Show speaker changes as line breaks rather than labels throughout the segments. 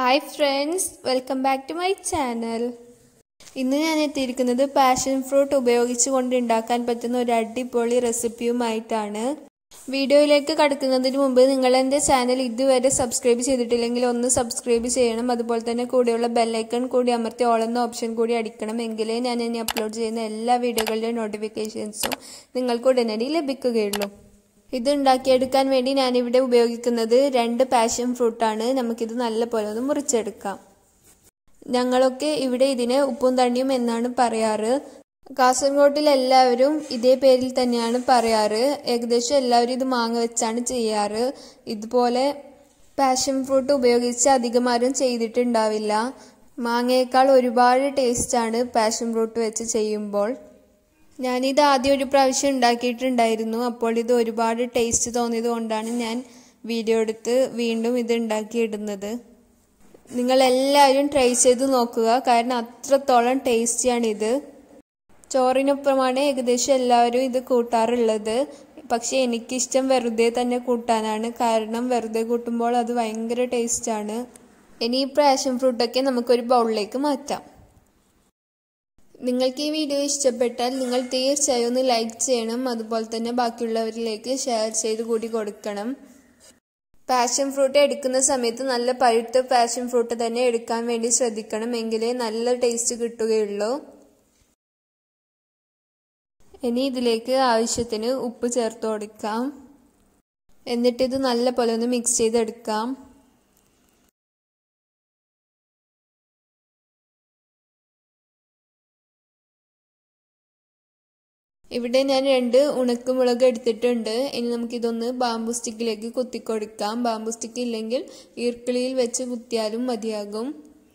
hi friends welcome back to my channel ഇന്ന് ഞാൻ എത്തിയിരിക്കുന്നത് പാഷൻ ഫ്രൂട്ട് ഉപയോഗിച്ച് കൊണ്ട് ഉണ്ടാക്കാൻ പറ്റുന്ന ഒരു അടിപൊളി റെസിപ്പിയുമായിട്ടാണ് വീഡിയോയിലേക്ക് കടക്കുന്നതിന് മുമ്പ് നിങ്ങൾ എൻ്റെ ചാനൽ ഇതുവരെ സബ്സ്ക്രൈബ് ചെയ്തിട്ടില്ലെങ്കിൽ ഒന്ന് സബ്സ്ക്രൈബ് ചെയ്യണം അതുപോലെ തന്നെ കൂടെയുള്ള ബെല്ലൈക്കൺ കൂടി അമർത്തി ഓൾ എന്ന ഓപ്ഷൻ കൂടി അടിക്കണം എങ്കിലേ ഞാൻ ഇനി അപ്ലോഡ് ചെയ്യുന്ന എല്ലാ വീഡിയോകളുടെയും നോട്ടിഫിക്കേഷൻസും നിങ്ങൾക്ക് ഉടനടി ലഭിക്കുകയുള്ളൂ ഇത് ഉണ്ടാക്കിയെടുക്കാൻ വേണ്ടി ഞാനിവിടെ ഉപയോഗിക്കുന്നത് രണ്ട് പാഷൻ ഫ്രൂട്ടാണ് നമുക്കിത് നല്ല പോലെ ഒന്ന് മുറിച്ചെടുക്കാം ഞങ്ങളൊക്കെ ഇവിടെ ഇതിനെ ഉപ്പും തണ്ണിയും എന്നാണ് പറയാറ് കാസർഗോഡിൽ എല്ലാവരും ഇതേ പേരിൽ തന്നെയാണ് പറയാറ് ഏകദേശം എല്ലാവരും ഇത് മാങ്ങ വെച്ചാണ് ചെയ്യാറ് ഇതുപോലെ പാഷൻ ഫ്രൂട്ട് ഉപയോഗിച്ച് അധികം ആരും ചെയ്തിട്ടുണ്ടാവില്ല മാങ്ങയേക്കാൾ ഒരുപാട് ടേസ്റ്റാണ് പാഷൻ ഫ്രൂട്ട് വെച്ച് ചെയ്യുമ്പോൾ ഞാനിത് ആദ്യം ഒരു പ്രാവശ്യം ഉണ്ടാക്കിയിട്ടുണ്ടായിരുന്നു അപ്പോൾ ഇത് ഒരുപാട് ടേസ്റ്റ് തോന്നിയത് കൊണ്ടാണ് ഞാൻ വീഡിയോ എടുത്ത് വീണ്ടും ഇത് ഉണ്ടാക്കിയിടുന്നത് നിങ്ങൾ എല്ലാവരും ട്രൈ ചെയ്ത് നോക്കുക കാരണം അത്രത്തോളം ടേസ്റ്റിയാണിത് ചോറിനൊപ്പമാണ് ഏകദേശം എല്ലാവരും ഇത് കൂട്ടാറുള്ളത് പക്ഷേ എനിക്കിഷ്ടം വെറുതെ തന്നെ കൂട്ടാനാണ് കാരണം വെറുതെ കൂട്ടുമ്പോൾ അത് ഭയങ്കര ടേസ്റ്റാണ് ഇനി ഈ പാഷൻ ഫ്രൂട്ടൊക്കെ നമുക്കൊരു ബൗളിലേക്ക് മാറ്റാം നിങ്ങൾക്ക് ഈ വീഡിയോ ഇഷ്ടപ്പെട്ടാൽ നിങ്ങൾ തീർച്ചയായും ഒന്ന് ലൈക്ക് ചെയ്യണം അതുപോലെ തന്നെ ബാക്കിയുള്ളവരിലേക്ക് ഷെയർ ചെയ്ത് കൂടി കൊടുക്കണം പാഷൻ ഫ്രൂട്ട് എടുക്കുന്ന സമയത്ത് നല്ല പഴുത്ത പാഷൻ ഫ്രൂട്ട് തന്നെ എടുക്കാൻ വേണ്ടി ശ്രദ്ധിക്കണം എങ്കിലേ നല്ല ടേസ്റ്റ് കിട്ടുകയുള്ളൂ ഇനി ഇതിലേക്ക് ആവശ്യത്തിന് ഉപ്പ് ചേർത്ത് കൊടുക്കാം എന്നിട്ട് ഇത് നല്ല പോലെ ഒന്ന് മിക്സ് ചെയ്തെടുക്കാം ഇവിടെ ഞാൻ രണ്ട് ഉണക്കമുളക് എടുത്തിട്ടുണ്ട് ഇനി നമുക്കിതൊന്ന് ബാമ്പു സ്റ്റിക്കിലേക്ക് കുത്തിക്കൊടുക്കാം ബാമ്പു സ്റ്റിക്ക് ഇല്ലെങ്കിൽ ഈർക്കിളിയിൽ വെച്ച് കുത്തിയാലും മതിയാകും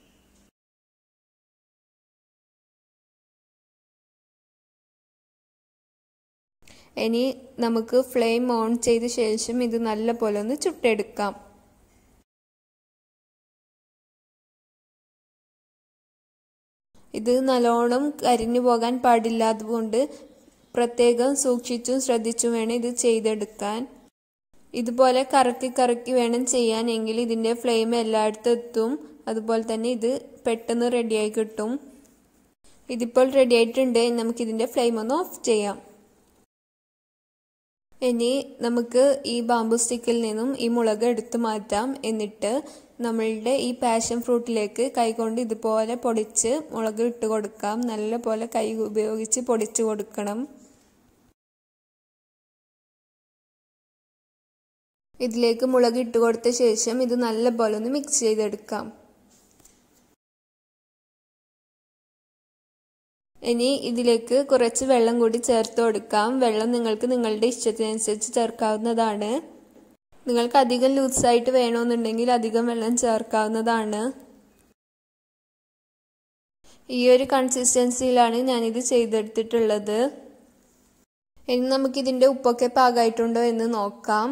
ഇനി നമുക്ക് ഫ്ലെയിം ഓൺ ചെയ്ത ശേഷം ഇത് നല്ല പോലെ ഒന്ന് ചുട്ടെടുക്കാം ഇത് നല്ലോണം കരിഞ്ഞു പോകാൻ പാടില്ല അതുകൊണ്ട് പ്രത്യേകം സൂക്ഷിച്ചും ശ്രദ്ധിച്ചും വേണം ഇത് ചെയ്തെടുക്കാൻ ഇതുപോലെ കറക്കി കറക്കി വേണം ചെയ്യാൻ എങ്കിൽ ഇതിൻ്റെ ഫ്ലെയിം എല്ലായിടത്തും എത്തും അതുപോലെ തന്നെ ഇത് പെട്ടെന്ന് റെഡിയായി കിട്ടും ഇതിപ്പോൾ റെഡി ആയിട്ടുണ്ട് നമുക്കിതിൻ്റെ ഫ്ലെയിം ഒന്ന് ഓഫ് ചെയ്യാം ഇനി നമുക്ക് ഈ ബാമ്പു സ്റ്റിക്കിൽ നിന്നും ഈ മുളക് എടുത്തു മാറ്റാം എന്നിട്ട് നമ്മളുടെ ഈ പാഷൻ ഫ്രൂട്ടിലേക്ക് കൈകൊണ്ട് ഇതുപോലെ പൊടിച്ച് മുളക് ഇട്ട് കൊടുക്കാം നല്ല പോലെ കൈ ഉപയോഗിച്ച് പൊടിച്ചു കൊടുക്കണം ഇതിലേക്ക് മുളക് ഇട്ട് കൊടുത്ത ശേഷം ഇത് നല്ല പോലെ ഒന്ന് മിക്സ് ചെയ്തെടുക്കാം ഇനി ഇതിലേക്ക് കുറച്ച് വെള്ളം കൂടി ചേർത്ത് കൊടുക്കാം വെള്ളം നിങ്ങൾക്ക് നിങ്ങളുടെ ഇഷ്ടത്തിനനുസരിച്ച് ചേർക്കാവുന്നതാണ് നിങ്ങൾക്ക് അധികം ലൂസായിട്ട് വേണമെന്നുണ്ടെങ്കിൽ അധികം വെള്ളം ചേർക്കാവുന്നതാണ് ഈ ഒരു കൺസിസ്റ്റൻസിയിലാണ് ഞാനിത് ചെയ്തെടുത്തിട്ടുള്ളത് ഇനി നമുക്കിതിൻ്റെ ഉപ്പൊക്കെ പാകമായിട്ടുണ്ടോ എന്ന് നോക്കാം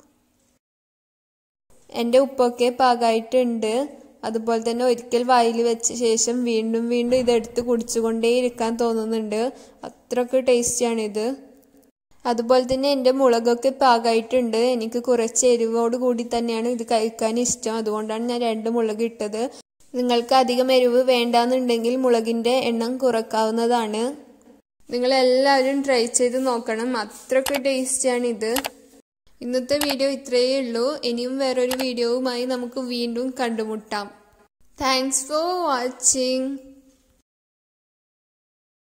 എൻ്റെ ഉപ്പൊക്കെ പാകമായിട്ടുണ്ട് അതുപോലെ തന്നെ ഒരിക്കൽ വായിൽ വെച്ച ശേഷം വീണ്ടും വീണ്ടും ഇതെടുത്ത് കുടിച്ചുകൊണ്ടേ ഇരിക്കാൻ തോന്നുന്നുണ്ട് അത്രക്ക് ടേസ്റ്റിയാണിത് അതുപോലെ തന്നെ എൻ്റെ മുളകൊക്കെ പാകമായിട്ടുണ്ട് എനിക്ക് കുറച്ച് എരിവോട് കൂടി തന്നെയാണ് ഇത് കഴിക്കാൻ ഇഷ്ടം അതുകൊണ്ടാണ് ഞാൻ രണ്ട് മുളക് ഇട്ടത് നിങ്ങൾക്ക് അധികം എരിവ് വേണ്ടാന്നുണ്ടെങ്കിൽ മുളകിൻ്റെ എണ്ണം കുറക്കാവുന്നതാണ് നിങ്ങൾ എല്ലാവരും ട്രൈ ചെയ്ത് നോക്കണം അത്രക്ക് ടേസ്റ്റിയാണ് ഇത് ഇന്നത്തെ വീഡിയോ ഇത്രയേ ഉള്ളൂ ഇനിയും വേറൊരു വീഡിയോവുമായി നമുക്ക് വീണ്ടും കണ്ടുമുട്ടാം താങ്ക്സ് ഫോർ വാച്ചിങ്